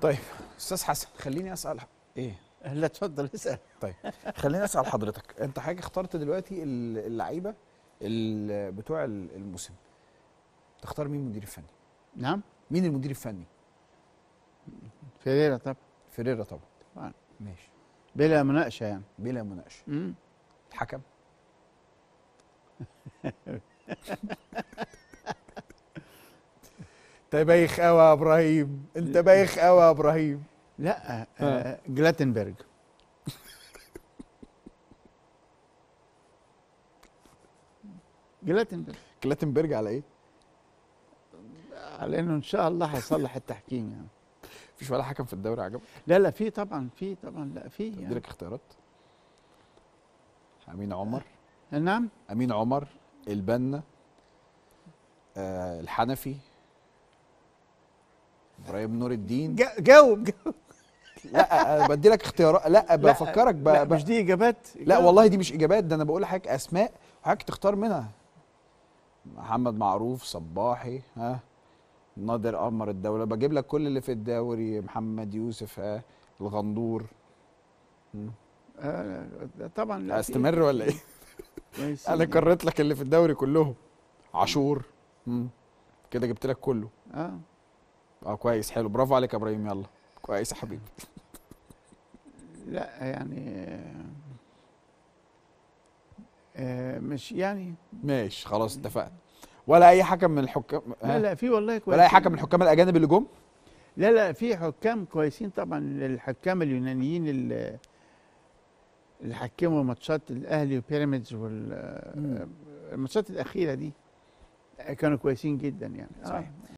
طيب استاذ حسن خليني اسال ايه لا اتفضل اسال طيب خليني اسال حضرتك انت حاجه اخترت دلوقتي ال- اللعيبه ال- بتوع ال- الموسم تختار مين المدير الفني نعم مين المدير الفني فيريرا طبعا فيريرا طبعا طبعا. ماشي بلا مناقشه يعني بلا مناقشه مم. الحكم انت بايخ قوي يا ابراهيم انت بايخ قوي يا ابراهيم لا آه جلاتنبرج جلاتنبرج كلاتنبرج على ايه على انه ان شاء الله هيصلح التحكيم يعني مفيش ولا حكم في الدوري عجبك لا لا في طبعا في طبعا لا في ادي يعني. لك اختيارات امين عمر نعم امين عمر البنا آه الحنفي ابراهيم نور الدين جا- جاوب جاوب لا أنا بدي لك اختيارات لا بفكرك ب... لا ب... مش دي اجابات لا والله دي مش اجابات ده انا بقول لحضرتك اسماء وحضرتك تختار منها محمد معروف صباحي ها نادر قمر الدولة بجيب لك كل اللي في الدوري محمد يوسف ها الغندور مم. آه طبعا لا في- استمر ولا ايه كويس انا يعني. كررت لك اللي في الدوري كلهم عاشور مم. كده جبت لك كله اه اه كويس حلو برافو عليك يا ابراهيم يلا كويس يا حبيبي لا يعني آه، آه مش يعني ماشي خلاص اتفقنا ولا اي حكم من الحكام لا ها؟ لا في والله كويس ولا اي حكم من الحكام الاجانب اللي جم لا لا في حكام كويسين طبعا الحكام اليونانيين اللي اللي حكموا ماتشات الاهلي وبيراميدز والماتشات الاخيره دي كانوا كويسين جدا يعني صحيح. آه.